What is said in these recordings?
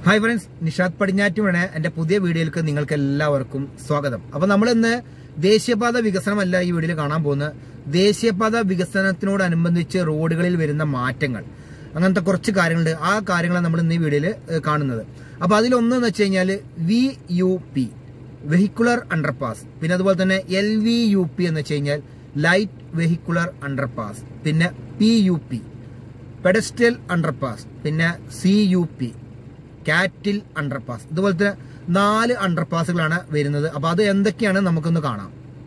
hi friends Nishad പടിഞ്ഞാറ്റുമാണ് എന്റെ പുതിയ വീഡിയോയിലേക്ക് നിങ്ങൾക്ക് എല്ലാവർക്കും സ്വാഗതം അപ്പൊ നമ്മൾ ഇന്ന് ദേശീയപാത വികസനമല്ല ഈ വീഡിയോയിൽ കാണാൻ പോകുന്നത് ദേശീയപാത വികസനത്തിനോടനുബന്ധിച്ച് റോഡുകളിൽ വരുന്ന മാറ്റങ്ങൾ അങ്ങനത്തെ കുറച്ച് കാര്യങ്ങളുണ്ട് ആ കാര്യങ്ങളാണ് നമ്മൾ ഇന്ന് ഈ വീഡിയോയിൽ കാണുന്നത് അപ്പൊ അതിലൊന്നെന്ന് വെച്ച് കഴിഞ്ഞാൽ V U P vehicular underpass പിന്നെ അതുപോലെ തന്നെ എൽ വി യു പി എന്ന് വെച്ച് കഴിഞ്ഞാൽ ലൈറ്റ് വെഹിക്കുലർ അണ്ടർപാസ് പിന്നെ P U P pedestrial underpass പിന്നെ C U P cattle underpass ഇതുപോലത്തെ നാല് അണ്ടർപാസുകളാണ് വരുന്നത് അപ്പൊ അത് എന്തൊക്കെയാണ് നമുക്കൊന്ന് കാണാം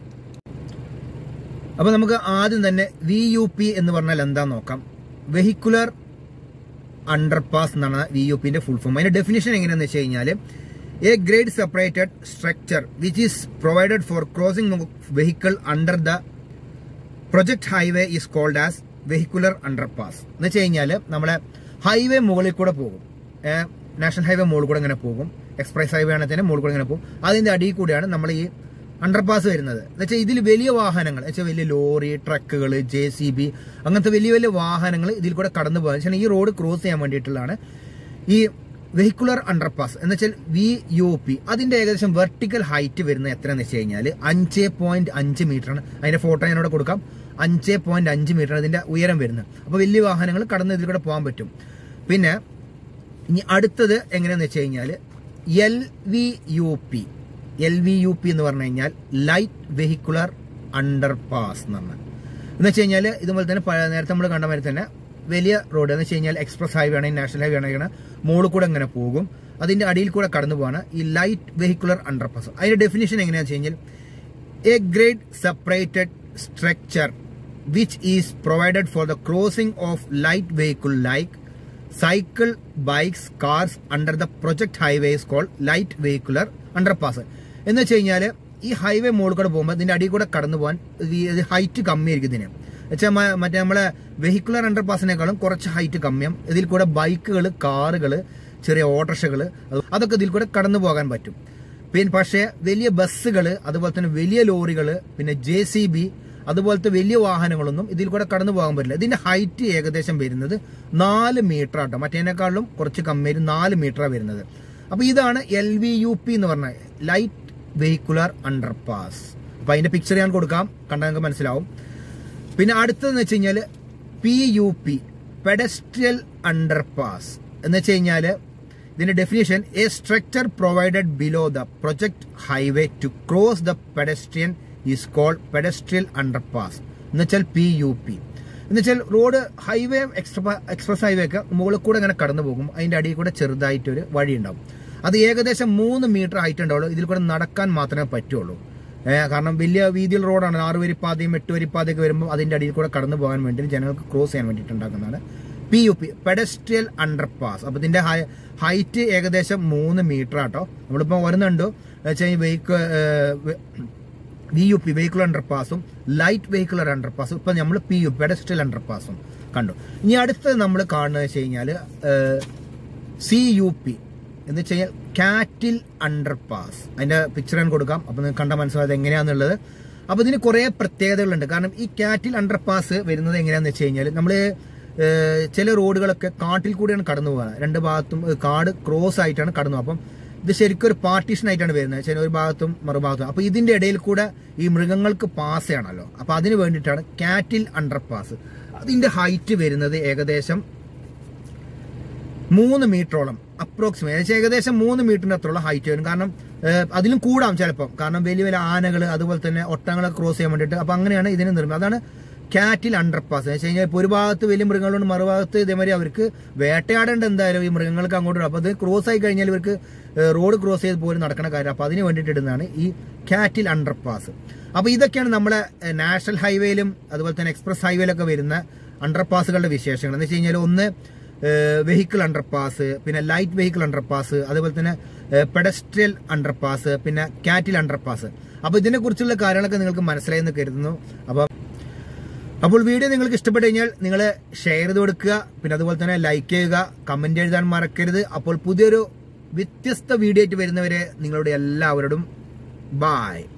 അപ്പൊ നമുക്ക് ആദ്യം തന്നെ വി യു പി എന്ന് പറഞ്ഞാൽ എന്താ നോക്കാം വെഹിക്കുലർ അണ്ടർപാസ് എന്നാണ് വി യു പിന്റെ ഫുൾ ഫോം അതിന്റെ ഡെഫിനേഷൻ എങ്ങനെയാന്ന് വെച്ച് കഴിഞ്ഞാൽ a grade separated structure which is provided for crossing vehicle under the project highway is called as vehicular underpass എന്ന് വെച്ച് കഴിഞ്ഞാൽ നമ്മളെ ഹൈവേ മുകളിൽ കൂടെ പോകും നാഷണൽ ഹൈവേ മുകളിൽ കൂടെ ഇങ്ങനെ പോകും എക്സ്പ്രസ് ഹൈവേ ആണെങ്കിൽ തന്നെ മുകളിൽ കൂടെ ഇങ്ങനെ പോകും അതിന്റെ അടിയിൽ കൂടെയാണ് നമ്മൾ ഈ അണ്ടർപാസ് വരുന്നത് എന്ന് വെച്ചാൽ ഇതിൽ വലിയ വാഹനങ്ങൾ എന്ന് വെച്ചാൽ വലിയ ലോറി ട്രക്കുകൾ ജെ സി ബി അങ്ങനത്തെ വലിയ വലിയ വാഹനങ്ങൾ ഇതിൽ കൂടെ കടന്നു പോകാൻ വെച്ചാൽ ഈ റോഡ് ക്രോസ് ചെയ്യാൻ വേണ്ടിയിട്ടുള്ളതാണ് ഈ വെഹിക്കുലർ അണ്ടർപാസ് എന്ന് വെച്ചാൽ വി യു പി അതിന്റെ ഏകദേശം വെർട്ടിക്കൽ ഹൈറ്റ് വരുന്നത് എത്രയെന്ന് വെച്ച് കഴിഞ്ഞാൽ അഞ്ച് പോയിന്റ് അഞ്ച് മീറ്റർ ആണ് അതിന്റെ ഫോട്ടോ ഞാനിവിടെ കൊടുക്കാം അഞ്ച് പോയിന്റ് അഞ്ച് മീറ്റർ അതിന്റെ ഉയരം വരുന്നത് അപ്പോൾ വലിയ വാഹനങ്ങൾ കടന്ന് ഇതിൽ കൂടെ പോകാൻ പറ്റും പിന്നെ ഇനി അടുത്തത് എങ്ങനെയാന്ന് വെച്ച് കഴിഞ്ഞാൽ L V U P L V U P എന്ന് പറഞ്ഞു കഴിഞ്ഞാൽ ലൈറ്റ് വെഹിക്കുലർ അണ്ടർപാസ് എന്ന് പറഞ്ഞാൽ എന്ന് വെച്ച് കഴിഞ്ഞാൽ ഇതുപോലെ തന്നെ പഴയ നേരത്തെ നമ്മൾ കണ്ട മാതിരി തന്നെ വലിയ റോഡ് എന്ന് വെച്ച് കഴിഞ്ഞാൽ എക്സ്പ്രസ് ഹൈവേ ആണെങ്കിൽ നാഷണൽ ഹൈവേ ആണെങ്കിൽ മുകളിൽ കൂടെ ഇങ്ങനെ പോകും അതിന്റെ അടിയിൽ കൂടെ കടന്നു പോകാണ് ഈ ലൈറ്റ് വെഹിക്കുലർ അണ്ടർപാസ് അതിന്റെ ഡെഫിനേഷൻ എങ്ങനെയാണെന്ന് വെച്ച് കഴിഞ്ഞാൽ a grade separated structure which is provided for the crossing of light vehicle like cycle bikes cars under the project highways call light vehicular underpass എന്ന് വെച്ച് കഴിഞ്ഞാൽ ഈ ഹൈവേ മുകളിൽ കൂടെ പോകുമ്പോൾ ഇതിന്റെ അടിയിൽ കൂടെ കടന്നു പോകാൻ ഹൈറ്റ് കമ്മിയായിരിക്കും ഇതിന് വെച്ചാൽ മറ്റേ നമ്മളെ വെഹിക്കുലർ അണ്ടർപാസിനേക്കാളും കുറച്ച് ഹൈറ്റ് കമ്മിയും ഇതിൽ കൂടെ ബൈക്കുകൾ കാറുകൾ ചെറിയ ഓട്ടോറിക്ഷകൾ അതൊക്കെ ഇതിൽ കൂടെ കടന്നു പോകാൻ പറ്റും പിന്നെ പക്ഷേ വലിയ ബസ്സുകൾ അതുപോലെ തന്നെ വലിയ ലോറികൾ പിന്നെ ജെ സി ബി അതുപോലത്തെ വലിയ വാഹനങ്ങളൊന്നും ഇതിൽ കൂടെ കടന്നു പോകാൻ പറ്റില്ല ഇതിന്റെ ഹൈറ്റ് ഏകദേശം വരുന്നത് നാല് മീറ്റർ ആട്ടോ മറ്റേനേക്കാളും കുറച്ച് കമ്മിയിൽ നാല് മീറ്ററാണ് വരുന്നത് അപ്പൊ ഇതാണ് എൽ വി യു പി എന്ന് പറഞ്ഞ ലൈറ്റ് വെഹിക്കുലർ അണ്ടർപാസ് അപ്പൊ അതിന്റെ പിക്ചർ ഞാൻ കൊടുക്കാം കണ്ടാൽ നിങ്ങൾക്ക് മനസ്സിലാവും പിന്നെ അടുത്തതെന്ന് വെച്ച് കഴിഞ്ഞാൽ P U P pedestrial underpass എന്ന് വെച്ച് കഴിഞ്ഞാൽ ഇതിന്റെ definition a structure provided below the project highway to cross the pedestrian is called pedestrial underpass എന്ന് വെച്ചാൽ പി യു പി എന്ന് വെച്ചാൽ റോഡ് ഹൈവേ എക്സ്പ്രസ് ഹൈവേ ഒക്കെ മുകളിൽ കൂടെ ഇങ്ങനെ കടന്നു പോകും അതിന്റെ അടിയിൽ കൂടെ ചെറുതായിട്ടൊരു വഴി ഉണ്ടാവും അത് ഏകദേശം മൂന്ന് മീറ്റർ ഹൈറ്റ് ഉണ്ടാവുള്ളൂ ഇതിൽ കൂടെ നടക്കാൻ മാത്രമേ പറ്റുള്ളൂ കാരണം വലിയ വീതിയുള്ള റോഡാണ് ആറ് വരിപ്പാതയും എട്ട് വരിപ്പാതയൊക്കെ വരുമ്പോൾ അതിന്റെ അടിയിൽ കൂടെ കടന്നു പോകാൻ വേണ്ടി ജനങ്ങൾക്ക് ക്രോസ് ചെയ്യാൻ വേണ്ടിയിട്ട് ഉണ്ടാക്കുന്നതാണ് P U P pedestrial underpass അപ്പൊ ഇതിന്റെ ഹൈറ്റ് ഏകദേശം മൂന്ന് മീറ്റർ ആട്ടോ നമ്മളിപ്പോ വരുന്നുണ്ടോ വെച്ചാൽ vehicle V U P vehicular അണ്ടർപാസും ലൈറ്റ് വെഹിക്കുലർ അണ്ടർപാസും ഇപ്പൊ നമ്മൾ പി യു പെഡസ്ട്രിയൽ അണ്ടർപാസും കണ്ടു ഇനി അടുത്തത് നമ്മൾ കാണുന്നത് വെച്ച് കഴിഞ്ഞാൽ സി യു പി എന്ന് വെച്ച് കഴിഞ്ഞാൽ കാറ്റിൽ അണ്ടർപാസ് അതിന്റെ പിക്ചർ ഞാൻ കൊടുക്കാം അപ്പൊ നിങ്ങൾക്ക് കണ്ടാൽ മനസ്സിലായത് എങ്ങനെയാന്നുള്ളത് അപ്പൊ ഇതിന് കുറെ പ്രത്യേകതകളുണ്ട് കാരണം ഈ കാറ്റിൽ അണ്ടർപാസ് വരുന്നത് എങ്ങനെയാന്ന് വെച്ച് കഴിഞ്ഞാൽ നമ്മള് ചില റോഡുകളൊക്കെ കാട്ടിൽ കൂടിയാണ് കടന്നു പോകുന്നത് രണ്ട് ഭാഗത്തും കാട് ക്രോസ് ആയിട്ടാണ് കടന്നു അപ്പം ഇത് ശരിക്കും ഒരു പാർട്ടീഷൻ ആയിട്ടാണ് വരുന്നത് ചില ഒരു ഭാഗത്തും മറുഭാഗത്തും അപ്പൊ ഇതിന്റെ ഇടയിൽ കൂടെ ഈ മൃഗങ്ങൾക്ക് പാസ് ചെയ്യണമല്ലോ അപ്പൊ അതിന് വേണ്ടിയിട്ടാണ് കാറ്റിൽ അണ്ടർപാസ് അതിന്റെ ഹൈറ്റ് വരുന്നത് ഏകദേശം മൂന്ന് മീറ്ററോളം അപ്രോക്സിമേറ്റ് ഏകദേശം മൂന്ന് മീറ്ററിന്റെ അത്രയുള്ള ഹൈറ്റ് വരും കാരണം അതിലും കൂടാം ചിലപ്പം കാരണം വലിയ വലിയ ആനകൾ അതുപോലെ തന്നെ ഒട്ടങ്ങളെ ക്രോസ് ചെയ്യാൻ വേണ്ടിയിട്ട് അപ്പൊ അങ്ങനെയാണ് ഇതിന് നിർമ്മിച്ചത് അതാണ് കാറ്റിൽ അണ്ടർപാസ് എന്ന് വെച്ച് കഴിഞ്ഞാൽ ഇപ്പോൾ ഒരു ഭാഗത്ത് വലിയ മൃഗങ്ങളുണ്ട് മറുഭാഗത്ത് ഇതേമാതിരി അവർക്ക് വേട്ടയാടേണ്ട എന്തായാലും ഈ മൃഗങ്ങൾക്ക് അങ്ങോട്ട് അപ്പൊ അത് ക്രോസ് ആയി കഴിഞ്ഞാൽ ഇവർക്ക് റോഡ് ക്രോസ് ചെയ്ത് പോലും നടക്കുന്ന കാര്യം അപ്പൊ അതിന് വേണ്ടിയിട്ട് ഇടുന്നതാണ് ഈ കാറ്റിൽ അണ്ടർപാസ് അപ്പൊ ഇതൊക്കെയാണ് നമ്മളെ നാഷണൽ ഹൈവേയിലും അതുപോലെ തന്നെ എക്സ്പ്രസ് ഹൈവേയിലൊക്കെ വരുന്ന അണ്ടർപാസുകളുടെ വിശേഷങ്ങൾ എന്ന് വെച്ച് കഴിഞ്ഞാൽ ഒന്ന് വെഹിക്കിൾ അണ്ടർപാസ് പിന്നെ ലൈറ്റ് വെഹിക്കിൾ അണ്ടർപാസ് അതുപോലെ തന്നെ പെഡസ്ട്രിയൽ അണ്ടർപാസ് പിന്നെ കാറ്റിൽ അണ്ടർപാസ് അപ്പൊ ഇതിനെ കുറിച്ചുള്ള കാര്യങ്ങളൊക്കെ നിങ്ങൾക്ക് മനസ്സിലായെന്ന് കരുതുന്നു അപ്പൊ അപ്പോൾ വീഡിയോ നിങ്ങൾക്ക് ഇഷ്ടപ്പെട്ടു കഴിഞ്ഞാൽ നിങ്ങൾ ഷെയർ ചെയ്ത് കൊടുക്കുക പിന്നെ അതുപോലെ തന്നെ ലൈക്ക് ചെയ്യുക കമന്റ് എഴുതാൻ മറക്കരുത് അപ്പോൾ പുതിയൊരു വ്യത്യസ്ത വീഡിയോ ആയിട്ട് വരുന്നവരെ നിങ്ങളുടെ എല്ലാവരോടും ബായ്